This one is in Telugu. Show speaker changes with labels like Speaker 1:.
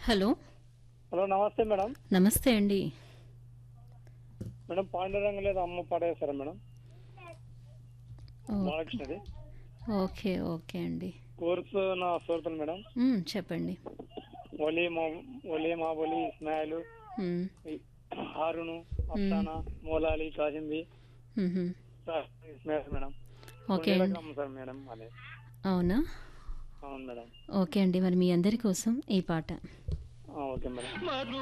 Speaker 1: హలో
Speaker 2: హలో నమస్తే మేడం
Speaker 1: నమస్తే అండి
Speaker 2: మేడం పాండురంగ లేదు అమ్మ పడేస్తారా మేడం
Speaker 1: ఓ-
Speaker 2: బాలకృష్ణది
Speaker 1: ఓకే ఓకే అండి
Speaker 2: కోర్సు నా సోర్తలు మేడం
Speaker 1: మ్, చెప్పండి
Speaker 2: ఒలి మా ఒలి మా ఒలి ఇస్మాయిల్
Speaker 1: మ్,
Speaker 2: హారును అఫ్సానా మోలాలి కాసింది
Speaker 1: మ్హూ.
Speaker 2: ఇస్మాయిల్ మేడం
Speaker 1: ఓకే
Speaker 2: రెండు
Speaker 1: అండి
Speaker 2: రకం సార్ మేడం అదే
Speaker 1: అవునా
Speaker 2: అవును మేడం
Speaker 1: ఓకే అండి మరి మీ అందరి కోసం ఈ పాట
Speaker 2: ఆ, ఓకే మేడం